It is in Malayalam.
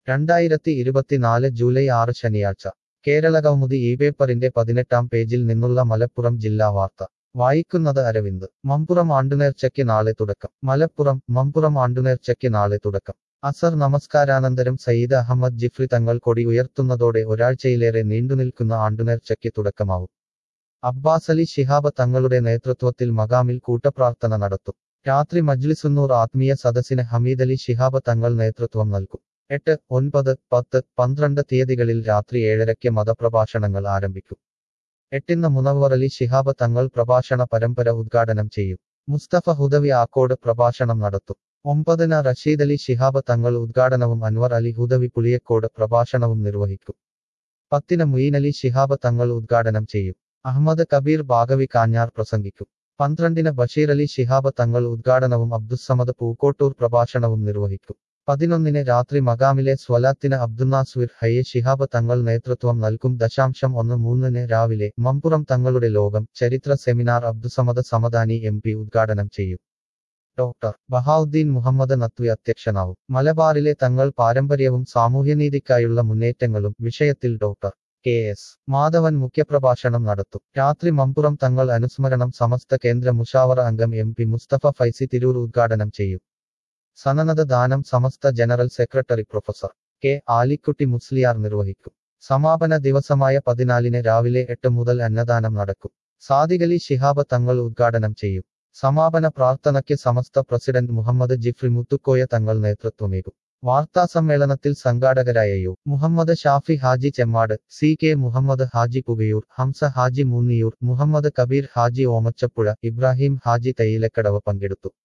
രണ്ടായിരത്തി ഇരുപത്തിനാല് ജൂലൈ ആറ് ശനിയാഴ്ച കേരളകൗമുദി ഈ പേപ്പറിന്റെ പതിനെട്ടാം പേജിൽ നിന്നുള്ള മലപ്പുറം ജില്ലാ വാർത്ത വായിക്കുന്നത് അരവിന്ദ് മമ്പുറം ആണ്ടുനേർച്ചയ്ക്ക് നാളെ തുടക്കം മലപ്പുറം മമ്പുറം ആണ്ടുനേർച്ചയ്ക്ക് നാളെ തുടക്കം അസർ നമസ്കാരാനന്തരം സയ്യിദ് അഹമ്മദ് ജിഫ്രി തങ്ങൾ കൊടി ഉയർത്തുന്നതോടെ ഒരാഴ്ചയിലേറെ നീണ്ടുനിൽക്കുന്ന ആണ്ടുനേർച്ചയ്ക്ക് തുടക്കമാവും അബ്ബാസ് അലി ശിഹാബ തങ്ങളുടെ നേതൃത്വത്തിൽ മകാമിൽ കൂട്ടപ്രാർത്ഥന നടത്തും രാത്രി മജ്ലിസുന്നൂർ ആത്മീയ സദസ്സിന് ഹമീദ് അലി ശിഹാബ തങ്ങൾ നേതൃത്വം നൽകും എട്ട് ഒൻപത് പത്ത് പന്ത്രണ്ട് തീയതികളിൽ രാത്രി ഏഴരയ്ക്ക് മതപ്രഭാഷണങ്ങൾ ആരംഭിക്കും എട്ടിന് മുനവ്വർ അലി ശിഹാബ തങ്ങൾ പ്രഭാഷണ പരമ്പര ഉദ്ഘാടനം ചെയ്യും മുസ്തഫ ഹുദവി ആക്കോട് പ്രഭാഷണം നടത്തും ഒമ്പതിന് റഷീദ് അലി ശിഹാബ തങ്ങൾ ഉദ്ഘാടനവും അൻവർ അലി ഹുദവി പുളിയക്കോട് പ്രഭാഷണവും നിർവഹിക്കും പത്തിന് മുയിൻ അലി ശിഹാബ തങ്ങൾ ഉദ്ഘാടനം ചെയ്യും അഹമ്മദ് കബീർ ബാഗവി കാഞ്ഞാർ പ്രസംഗിക്കും പന്ത്രണ്ടിന് ബഷീർ അലി ശിഹാബ തങ്ങൾ ഉദ്ഘാടനവും അബ്ദുസമദ് പൂക്കോട്ടൂർ പ്രഭാഷണവും നിർവഹിക്കും പതിനൊന്നിന് രാത്രി മകാമിലെ സ്വലാത്തിന് അബ്ദുനാസ്വിർ ഹയ്യ ശിഹാബ് തങ്ങൾ നേതൃത്വം നൽകും ദശാംശം ഒന്ന് മൂന്നിന് രാവിലെ മമ്പുറം തങ്ങളുടെ ലോകം ചരിത്ര seminar Abdussamad Samadani M P ഉദ്ഘാടനം ചെയ്യും ഡോക്ടർ ബഹാവുദ്ദീൻ മുഹമ്മദ് നത്വി അധ്യക്ഷനാവും മലബാറിലെ തങ്ങൾ പാരമ്പര്യവും സാമൂഹ്യനീതിക്കായുള്ള മുന്നേറ്റങ്ങളും വിഷയത്തിൽ ഡോക്ടർ കെ എസ് മാധവൻ മുഖ്യപ്രഭാഷണം നടത്തും രാത്രി മമ്പുറം തങ്ങൾ അനുസ്മരണം സമസ്ത കേന്ദ്ര മുഷാവറ അംഗം എം പി മുസ്തഫ ഫൈസി തിരൂർ ഉദ്ഘാടനം ചെയ്യും സനനത ദാനം Samastha general secretary professor K Alikutty Musliyar നിർവഹിക്കും സമാപന ദിവസമായ പതിനാലിന് രാവിലെ എട്ട് മുതൽ അന്നദാനം നടക്കും സാദിഖലി ശിഹാബ തങ്ങൾ ഉദ്ഘാടനം ചെയ്യും സമാപന പ്രാർത്ഥനയ്ക്ക് സമസ്ത പ്രസിഡന്റ് മുഹമ്മദ് ജിഫ്രി മുത്തുക്കോയ തങ്ങൾ നേതൃത്വമേകും വാർത്താസമ്മേളനത്തിൽ സംഘാടകരായ U Muhammad Shafi Haji Chemmad C K Muhammad Haji Pukayoor Hamza Haji Moonniyur Muhammad Kabir Haji Omachappuzha Ibrahim Haji Thayyilakkadavu പങ്കെടുത്തു